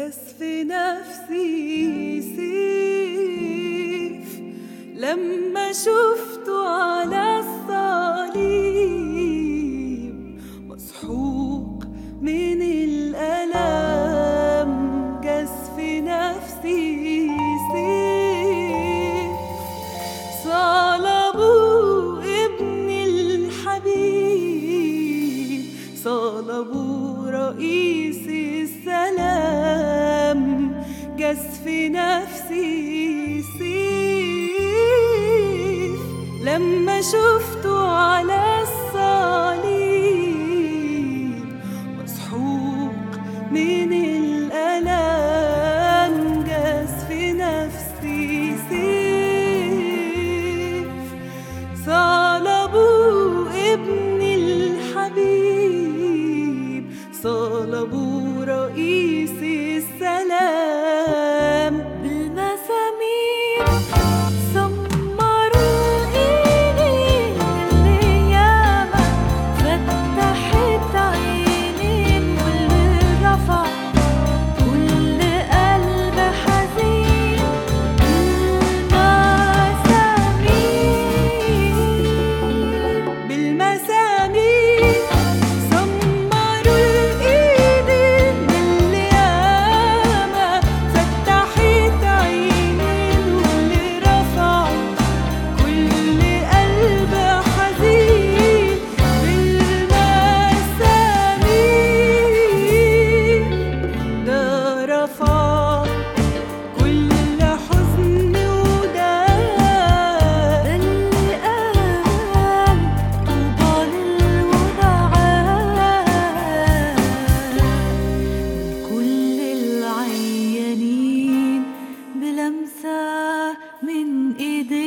جس في نفسي سيف لما شفته على الصليب مسحوق من الألم جس في نفسي سيف صلبوا ابن الحبيب صلبوا رئيس السلام جس في نفسي سيف لما شفته على الصليب مسحوق من الألم جس في نفسي سيف صلبوا ابن الحبيب صلبوا رئيس السلام بالمسامير سمروا ايدي اللي ياما فتحت عينين واللي رفع كل قلب حزين بالمسامير بالمسامير سمروا الايد اللي ياما فتحت عينين واللي رفع كل قلب حزين بالمسامير ده رفع كل حزن وده ده اللي قال طوبى للودعاء كل العيانين بلمسة من ايديه